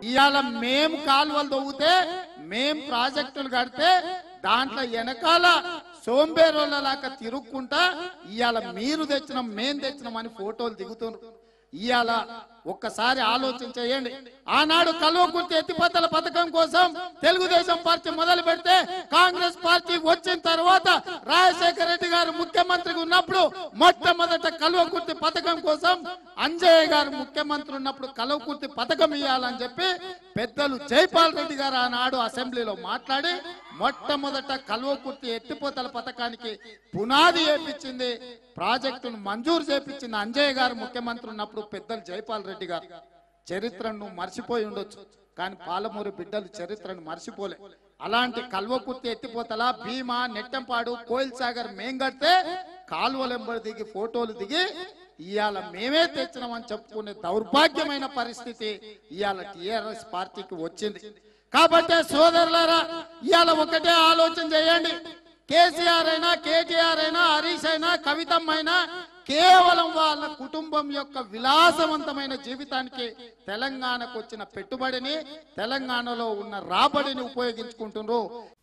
ఇవాళ మేం కాలువలు తవ్వుతే మేం ప్రాజెక్టులు కడితే దాంట్లో వెనకాల సోంబేరోళ్ళలాగా తిరుక్కుంటా ఇవాళ మీరు తెచ్చినాం మేం తెచ్చినాం అని ఫోటోలు దిగుతున్నారు ఇవాళ ఒక్కసారి ఆలోచన చేయండి ఆనాడు కల్వకుర్తి ఎత్తిపోతల పథకం కోసం తెలుగుదేశం పార్టీ మొదలు పెడితే కాంగ్రెస్ పార్టీ వచ్చిన తర్వాత రాజశేఖర రెడ్డి గారు ముఖ్యమంత్రిగా ఉన్నప్పుడు మొట్టమొదట కల్వకుర్తి పథకం కోసం అంజయ్య గారు ముఖ్యమంత్రి ఉన్నప్పుడు కల్వకుర్తి పథకం ఇవ్వాలని చెప్పి పెద్దలు జైపాల్ రెడ్డి గారు ఆనాడు అసెంబ్లీలో మాట్లాడి మొట్టమొదట కల్వకుర్తి ఎత్తిపోతల పథకానికి పునాది వేపించింది ప్రాజెక్టును మంజూరు చేపించింది అంజయ్య గారు ముఖ్యమంత్రి ఉన్నప్పుడు పెద్దలు జైపాల్ రెడ్డి గారు చరిత్రను మర్చిపోయి ఉండొచ్చు కానీ పాలమూరు బిడ్డలు చరిత్రను మర్చిపోలే అలాంటి కల్వకుర్తి ఎత్తిపోతల భీమా నెట్టంపాడు కోయిల్ సాగర్ మేం కడితే కాలువలెంబడి దిగి ఫోటోలు దిగి ఇవాళ మేమే తెచ్చినామని చెప్పుకునే దౌర్భాగ్యమైన పరిస్థితి ఇవాళ టిఆర్ఎస్ పార్టీకి వచ్చింది కాబట్టి సోదరులారా ఇవాళ ఒకటే ఆలోచన చేయండి కేసీఆర్ అయినా కేటీఆర్ అయినా హరీష్ అయినా కవితమ్మ అయినా కేవలం వాళ్ళ కుటుంబం యొక్క విలాసవంతమైన జీవితానికి తెలంగాణకు వచ్చిన పెట్టుబడిని తెలంగాణలో ఉన్న రాబడిని ఉపయోగించుకుంటున్నారు